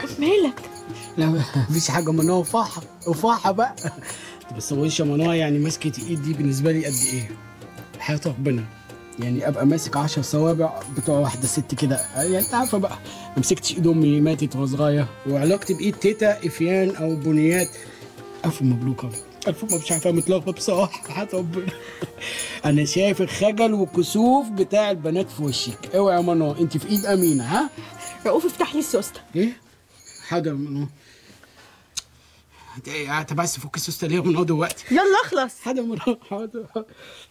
مالك لا مفيش حاجه منها وفاحه وفاحه بقى بس وش منها يعني ماسكه ايد دي بالنسبه لي قد ايه حياه ربنا يعني ابقى ماسك 10 صوابع بتوع واحده ست كده يعني انت عارفه بقى ما مسكتش ايد امي ماتت وهي صغيره وعلاقتي بايد تيتا افيان او بنيات الف مبروك يا رب. الف مبروك مش عارفه متلخبط بصراحه حياه ربنا انا شايف الخجل والكسوف بتاع البنات في وشك اوعي يا منى انت في ايد امينه ها رؤوف افتح لي السوسته ايه حاضر يا منى انت ايه انت بس فك السوسته ليه يا منى دلوقتي يلا اخلص حاضر يا منى حاضر حاضر.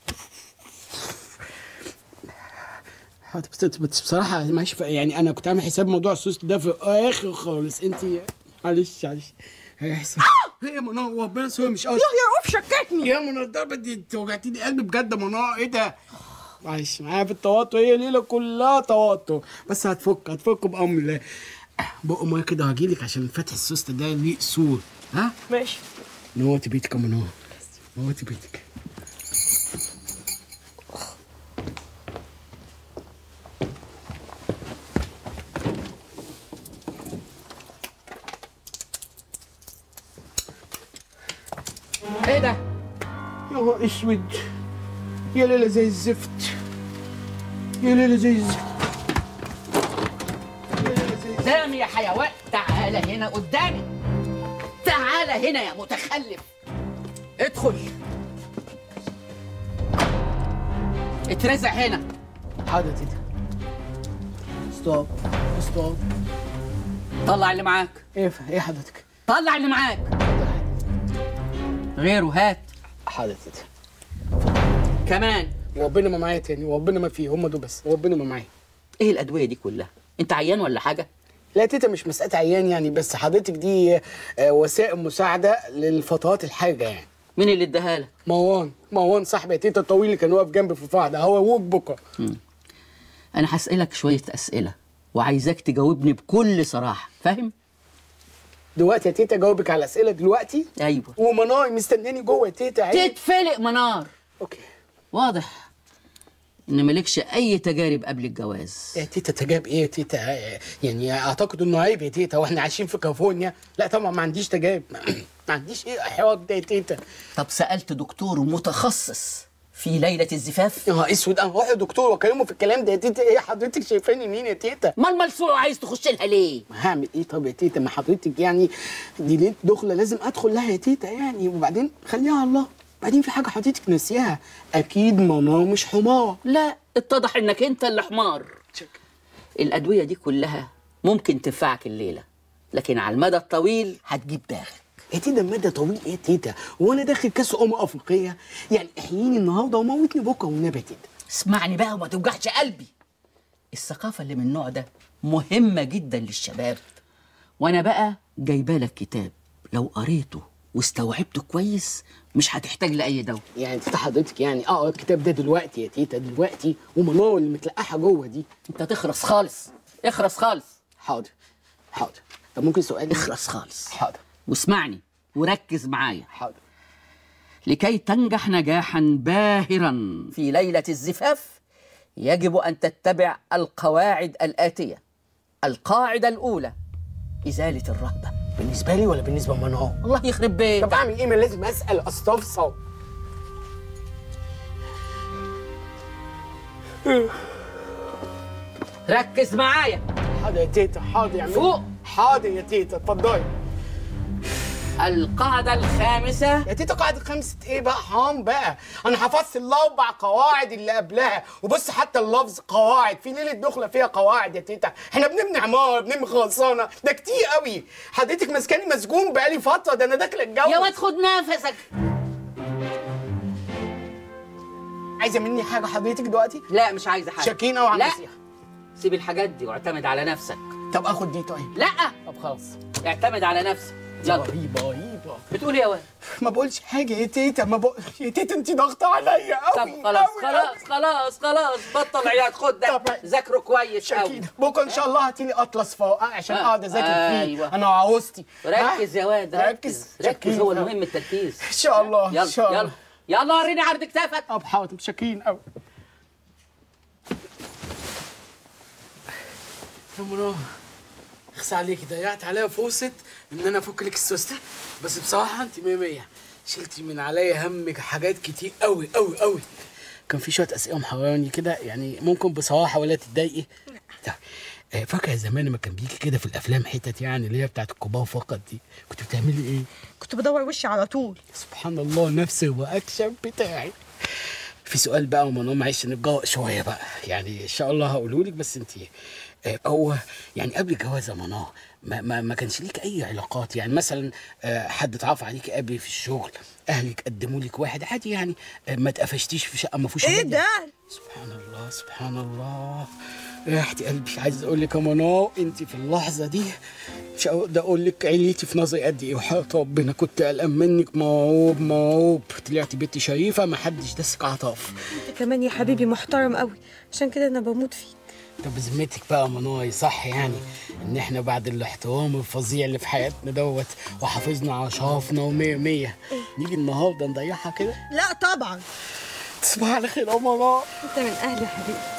حاضر بس بس بصراحه ماشي يعني انا كنت عامل حساب موضوع السوست ده في اخر خالص انت معلش معلش هيحصل ايه يا منى هو ربنا سوى مش قصدي يا رؤوف شككني يا منى الضربه دي انت وجعتيني قلبي بجد يا منى ايه ده معلش معايا في التوتر هي ليله كلها توتر بس هتفك هتفك بامر الله بق ميه كده هجيلك عشان فتح السوست ده ليه اصول ها ماشي نوتي بيتك يا منى نوتي بيتك ايه ده يا نهار اسود يا ليلة زي الزفت يا ليلة زي الزفت يا ليلة زي الزفت سامي يا حيوان تعال هنا قدامي تعال هنا يا متخلف ادخل اترزع هنا حاضر يا تيتا ستوب ستوب طلع اللي معاك ايه ف- ايه حضرتك طلع اللي معاك غيره هات حاضر يا تيتا كمان وربنا ما معايا تاني وربنا ما فيه هم دول بس وربنا ما معايا ايه الادويه دي كلها انت عيان ولا حاجه لا يا تيتا مش مسألة عيان يعني بس حضرتك دي آه، وسائل مساعدة للفترات الحاجة يعني مين اللي اداها لك مروان مروان صاحبي يا تيتا الطويل اللي كان واقف جنبي في الفرح ده هو ابوك بكره انا هسالك شويه اسئله وعايزاك تجاوبني بكل صراحه فاهم دلوقتي يا تيتا جاوبك على الأسئلة دلوقتي ايوه ومناي مستناني جوه يا تيتا عيب. تتفلق منار اوكي واضح ان مالكش اي تجارب قبل الجواز يا تيتا تجاب ايه يا تيتا يعني اعتقد انه عيب يا تيتا واحنا عايشين في كاليفورنيا لا طبعا ما عنديش تجارب ما عنديش ايه حوار ده يا تيتا طب سالت دكتور متخصص في ليله الزفاف يا نهار اسود انا هروح لدكتور واكلمه في الكلام ده يا تيتا ايه حضرتك شايفاني مين يا تيتا ما الملسوع عايز تخش لها ليه ما هعمل ايه طب يا تيتا ما حضرتك يعني دي ليله دخله لازم ادخل لها يا تيتا يعني وبعدين خليها على الله بعدين في حاجه حضرتك ناسيها اكيد ماما مش حمار لا اتضح انك انت اللي حمار الادويه دي كلها ممكن تنفعك الليله لكن على المدى الطويل هتجيب داغ يا تيتا المدى طويل ايه يا تيتا وانا داخل كاس امم افريقيه يعني احييني النهارده وموتني بكره والنبي يا تيتا اسمعني بقى وما توجعش قلبي الثقافه اللي من النوع ده مهمه جدا للشباب وانا بقى جايبه لك كتاب لو قريته واستوعبته كويس مش هتحتاج لاي دواء يعني تيتا حضرتك يعني اقرا الكتاب ده دلوقتي يا تيتا دلوقتي ومنار اللي متلقحه جوه دي انت تخرس خالص اخرس خالص حاضر حاضر طب ممكن سؤال اخرس خالص حاضر واسمعني وركز معايا حاضر لكي تنجح نجاحا باهرا في ليلة الزفاف يجب أن تتبع القواعد الآتية القاعدة الأولى إزالة الرهبة بالنسبه لي ولا بالنسبه لمنار الله يخرب بيتك طب اعمل ايه ما لازم اسال استفسر ركز معايا حاضر يا تيتا حاضر يا فوق. حاضر يا تيتا اتفضلي القاعدة الخامسة يا تيتا قاعدة خمسة ايه بقى حرام بقى انا حفظت الاربع قواعد اللي قبلها وبص حتى اللفظ قواعد في ليلة دخلة فيها قواعد يا تيتا احنا بنبني عمارة بنبني خلصانة ده كتير قوي حضرتك ماسكاني مسجون بقالي فترة ده انا داخل اتجوز يا واد خد نفسك عايزة مني حاجة حضرتك دلوقتي لا مش عايزة حاجة شاكين او على لا النصيحة سيب الحاجات دي واعتمد على نفسك طب اخد دي طيب لا طب خلاص اعتمد على نفسك يلا رهيبة رهيبة بتقول إيه يا واد ما بقولش حاجة يا تيتا ما بقول يا تيتا انت ضاغطة عليا قوي طب خلاص قوي خلاص خلاص خلاص بطل عياط خد ده طب- ذاكره كويس قوي شاكين بكره ان شاء الله هاتيلي اطلس فوق عشان آه، اقعد اذاكر فيه أيوة. انا وعروستي ركز يا واد ركز. ركز ركز شاكين هو أوي. المهم التركيز ان شاء الله يلا ان شاء الله يلا يلا وريني عرض كتافك اب حاضر شاكين قوي يا منى اخسى عليكي ضيعت عليا فرصه ان انا افك لك السوسته بس بصراحه انت مية مية شلتي من عليا هم حاجات كتير قوي قوي قوي كان في شويه اسئله محيراني كده يعني ممكن بصراحه ولا تتضايقي طيب آه، فاكره زمان لما كان بيجي كده في الافلام حتت يعني اللي هي بتاعت الكبار فقط دي كنت بتعملي ايه؟ كنت بدور وشي على طول سبحان الله نفس الرياكشن بتاعي في سؤال بقى ومنو معلش نتجوق شويه بقى يعني ان شاء الله هقوله لك بس انت آه، هو يعني قبل الجواز يا منى ما, ما, ما كانش ليك اي علاقات يعني مثلا آه، حد اتعرف عليك قبل في الشغل اهلك قدموا لك واحد عادي يعني آه، ما اتقفشتيش في شقه ما فيهوش ايه ولاد ده سبحان الله سبحان الله يا اختي قلبي عايز اقول لك يا منى انت في اللحظه دي مش هقدر اقول لك عليتي في نظري قد ايه وحياة ربنا كنت قلقان منك موعوب موعوب طلعتي بنت شريفه ما حدش دسك عطاف انت كمان يا حبيبي محترم قوي عشان كده انا بموت فيك طب بذمتك بقى يا منى صح يعني ان احنا بعد الاحترام الفظيع اللي في حياتنا دوت وحافظنا على شرفنا ومية مية نيجي النهارده نضيعها كده لا طبعا تصبح على خير يا منى انت من اهلي يا حبيبي